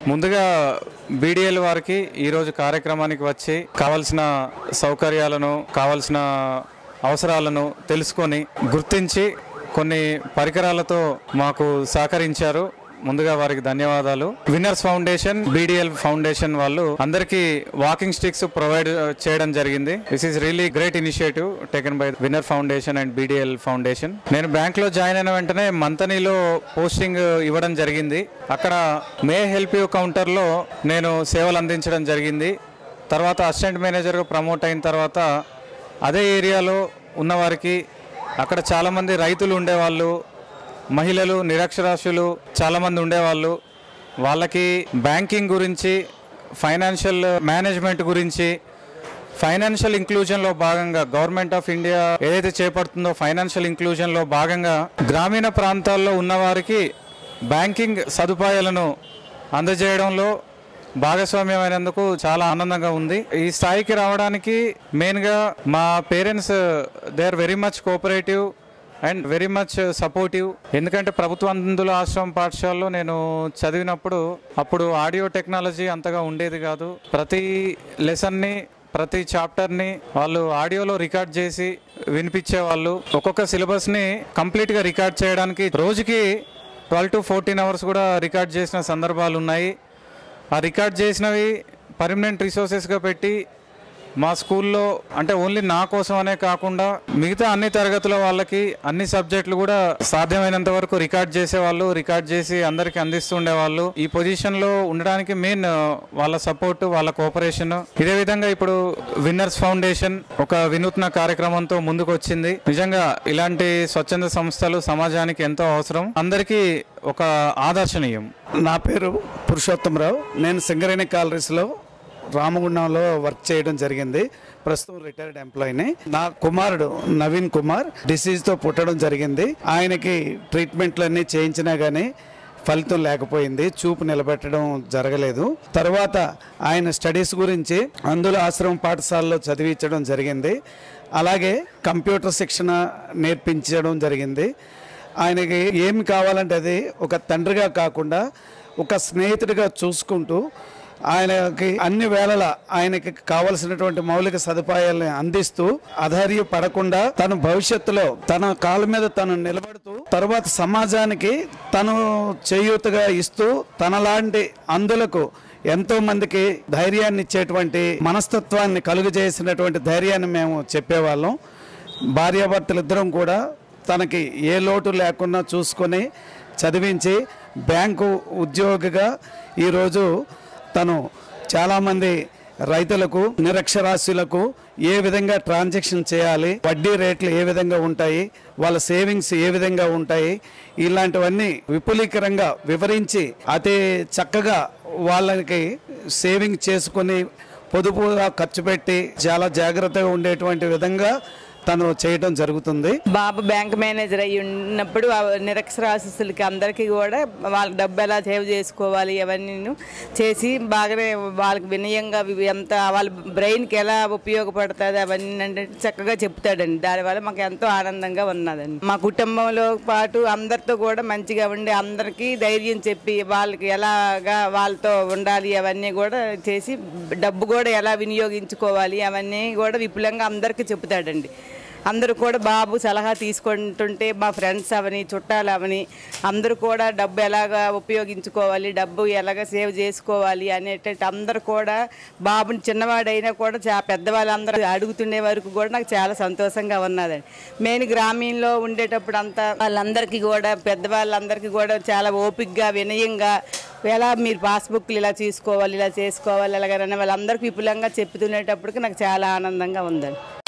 ముందుగా బీడీఎల్ వారికి ఈరోజు కార్యక్రమానికి వచ్చి కావలసిన సౌకర్యాలను కావలసిన అవసరాలను తెలుసుకొని గుర్తించి కొన్ని పరికరాలతో మాకు సహకరించారు ముందుగా వారికి ధన్యవాదాలు విన్నర్స్ ఫౌండేషన్ బీడిఎల్ ఫౌండేషన్ వాళ్ళు అందరికీ వాకింగ్ స్టిక్స్ ప్రొవైడ్ చేయడం జరిగింది this is really great initiative taken by winner foundation and BDL foundation నేను బ్యాంక్ లో జాయిన్ అయిన వెంటనే మంతనీలో పోస్టింగ్ ఇవ్వడం జరిగింది అక్కడ మే హెల్ప్ యూ కౌంటర్ లో నేను సేవలు అందించడం జరిగింది తర్వాత అసిస్టెంట్ మేనేజర్గా ప్రమోట్ అయిన తర్వాత అదే ఏరియాలో ఉన్నవారికి అక్కడ చాలామంది రైతులు ఉండేవాళ్ళు మహిళలు నిరక్షరాస్యులు చాలామంది ఉండేవాళ్ళు వాళ్ళకి బ్యాంకింగ్ గురించి ఫైనాన్షియల్ మేనేజ్మెంట్ గురించి ఫైనాన్షియల్ ఇంక్లూజన్లో భాగంగా గవర్నమెంట్ ఆఫ్ ఇండియా ఏదైతే చేపడుతుందో ఫైనాన్షియల్ ఇంక్లూజన్లో భాగంగా గ్రామీణ ప్రాంతాల్లో ఉన్నవారికి బ్యాంకింగ్ సదుపాయాలను అందజేయడంలో భాగస్వామ్యమైనందుకు చాలా ఆనందంగా ఉంది ఈ స్థాయికి రావడానికి మెయిన్గా మా parents they are very much cooperative and very much supportive ఎందుకంటే ప్రభుత్వ అందుల ఆశ్రమం పాఠశాలలో నేను చదివినప్పుడు అప్పుడు ఆడియో టెక్నాలజీ అంతగా ఉండేది కాదు ప్రతి లెసన్ని ప్రతి చాప్టర్ని వాళ్ళు ఆడియోలో రికార్డ్ చేసి వినిపించేవాళ్ళు ఒక్కొక్క సిలబస్ని కంప్లీట్గా రికార్డ్ చేయడానికి రోజుకి ట్వెల్వ్ టు ఫోర్టీన్ అవర్స్ కూడా రికార్డ్ చేసిన సందర్భాలు ఉన్నాయి ఆ రికార్డ్ చేసినవి పర్మనెంట్ రిసోర్సెస్గా పెట్టి మా స్కూల్లో అంటే ఓన్లీ నా కోసం అనే కాకుండా మిగతా అన్ని తరగతుల వాళ్ళకి అన్ని సబ్జెక్టులు కూడా సాధ్యమైనంత వరకు రికార్డ్ చేసేవాళ్ళు రికార్డ్ చేసి అందరికి అందిస్తుండేవాళ్ళు ఈ పొజిషన్ లో ఉండడానికి మెయిన్ వాళ్ళ సపోర్ట్ వాళ్ళ కోఆపరేషన్ ఇదే విధంగా ఇప్పుడు విన్నర్స్ ఫౌండేషన్ ఒక వినూత్న కార్యక్రమంతో ముందుకు వచ్చింది నిజంగా ఇలాంటి స్వచ్ఛంద సంస్థలు సమాజానికి ఎంతో అవసరం అందరికీ ఒక ఆదర్శనీయం నా పేరు పురుషోత్తమరావు నేను సింగరేణి కాలరీస్లో రామగుండంలో వర్క్ చేయడం జరిగింది ప్రస్తుతం రిటైర్డ్ ఎంప్లాయీని నా కుమారుడు నవీన్ కుమార్ డిసీజ్తో పుట్టడం జరిగింది ఆయనకి ట్రీట్మెంట్లన్నీ చేయించినా కానీ ఫలితం లేకపోయింది చూపు నిలబెట్టడం జరగలేదు తర్వాత ఆయన స్టడీస్ గురించి అందులో ఆశ్రమం పాఠశాలలో చదివించడం జరిగింది అలాగే కంప్యూటర్ శిక్షణ నేర్పించడం జరిగింది ఆయనకి ఏమి కావాలంటే అది ఒక తండ్రిగా కాకుండా ఒక స్నేహితుడిగా చూసుకుంటూ ఆయనకి అన్ని వేళల ఆయనకి కావలసినటువంటి మౌలిక సదుపాయాలను అందిస్తూ అధైర్య పడకుండా తన భవిష్యత్తులో తన కాళ్ళ మీద తను నిలబడుతూ తర్వాత సమాజానికి తను చేయూతగా ఇస్తూ తనలాంటి అందులకు ఎంతో మందికి ధైర్యాన్ని ఇచ్చేటువంటి మనస్తత్వాన్ని కలుగజేసినటువంటి ధైర్యాన్ని మేము చెప్పేవాళ్ళం భార్యాభర్తలిద్దరం కూడా తనకి ఏ లోటు లేకుండా చూసుకొని చదివించి బ్యాంకు ఉద్యోగిగా ఈరోజు తను చాలామంది రైతులకు నిరక్షరాస్యులకు ఏ విధంగా ట్రాన్సాక్షన్ చేయాలి వడ్డీ రేట్లు ఏ విధంగా ఉంటాయి వాళ్ళ సేవింగ్స్ ఏ విధంగా ఉంటాయి ఇలాంటివన్నీ విపులీకరంగా వివరించి అతి చక్కగా వాళ్ళకి సేవింగ్ చేసుకొని పొదుపుగా ఖర్చు పెట్టి చాలా జాగ్రత్తగా ఉండేటువంటి విధంగా తను చేయడం జరుగుతుంది బాబు బ్యాంక్ మేనేజర్ అయ్యి ఉన్నప్పుడు ఆ నిరక్షరాస్యులకి అందరికీ కూడా వాళ్ళ డబ్బు ఎలా సేవ్ చేసుకోవాలి అవన్నీ చేసి బాగానే వాళ్ళకి వినయంగా ఇవి ఎంత వాళ్ళ బ్రెయిన్కి ఎలా ఉపయోగపడుతుంది అవన్నీ అంటే చక్కగా చెప్తాడండి దానివల్ల మాకు ఎంతో ఆనందంగా ఉన్నదండి మా కుటుంబంలో పాటు అందరితో కూడా మంచిగా ఉండి అందరికీ ధైర్యం చెప్పి వాళ్ళకి ఎలాగా వాళ్ళతో ఉండాలి అవన్నీ కూడా చేసి డబ్బు కూడా ఎలా వినియోగించుకోవాలి అవన్నీ కూడా విపులంగా అందరికీ చెప్తాడండి అందరూ కూడా బాబు సలహా తీసుకుంటుంటే మా ఫ్రెండ్స్ అవని చుట్టాలు అవని అందరూ కూడా డబ్బు ఎలాగా ఉపయోగించుకోవాలి డబ్బు ఎలాగ సేవ్ చేసుకోవాలి అనేటట్టు అందరూ కూడా బాబుని చిన్నవాడైనా కూడా చా పెద్దవాళ్ళందరూ అడుగుతుండే వరకు కూడా నాకు చాలా సంతోషంగా ఉన్నదండి మెయిన్ గ్రామీణంలో ఉండేటప్పుడు అంతా వాళ్ళందరికీ కూడా పెద్దవాళ్ళందరికీ కూడా చాలా ఓపికగా వినయంగా ఎలా మీరు పాస్బుక్లు ఇలా తీసుకోవాలి ఇలా చేసుకోవాలి అలాగని వాళ్ళందరికీ విపులంగా చెప్తునేటప్పటికి నాకు చాలా ఆనందంగా ఉందండి